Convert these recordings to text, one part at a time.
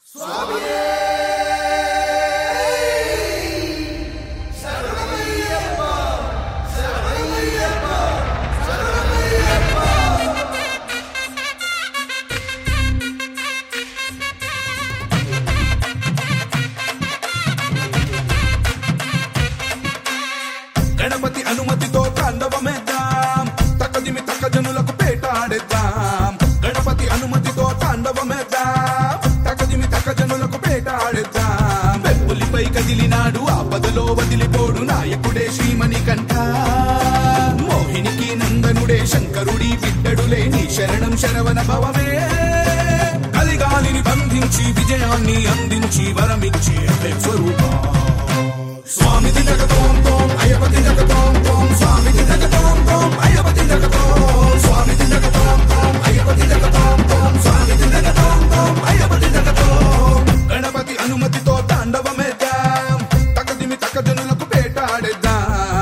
గణపతి అనుమతితో తాండవమేద్దాం తక్కదిమి తక్క జనులకు పేటాడేద్దాం గణపతి అనుమతితో తాండవమేద్దాం తక్కదిమి తక్క జనులకు పేటాడేద్దాం వెప్పులిపై కదిలినాడు ఆపదలో వదిలిపోడు నాయకుడే శ్రీమణి కంఠ మోహినికి నందనుడే శంకరుడి బిడ్డడులే నీ శరణం శరవణ భవమే కలిగాలిని బంధించి విజయాన్ని అందించి వరమిచ్చి అభయ స్వరూపా స్వామిది జగతోం తోం అయ్యపతి జగతోం తోం స్వామిది జగతోం తోం అయ్యపతి జగతోం స్వామిది జగతోం తోం అయ్యపతి జగతోం తోం స్వామిది జగతోం తోం అయ్యపతి జగతోం గణపతి అనుమతితో తాండవమేద్దాం తక్కదిమి తక్క జనులకు పేటాడేద్దాం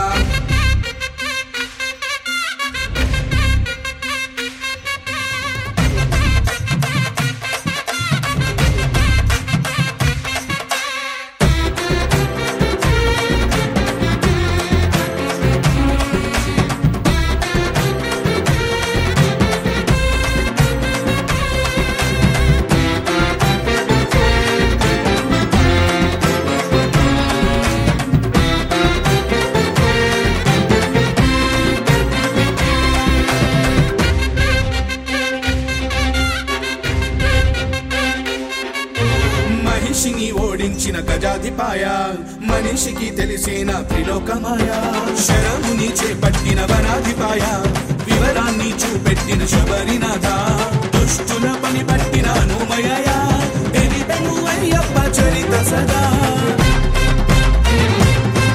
మహిషిని ఓడించిన గజాధిపాయ మనిషికి తెలిసిన త్రిలోకమాయ శరముని చేపట్టిన వనాధిపాయ వివరాన్ని చూపెట్టిన శబరినాథ దుష్టుల పని పట్టిన అనుమయ తెలిపెను అయ్యప్ప చరిత సదా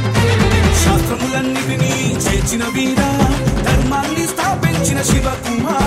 శాస్త్రములన్నిటినీ చేర్చిన వీర ధర్మాన్ని స్థాపించిన శివ కుమార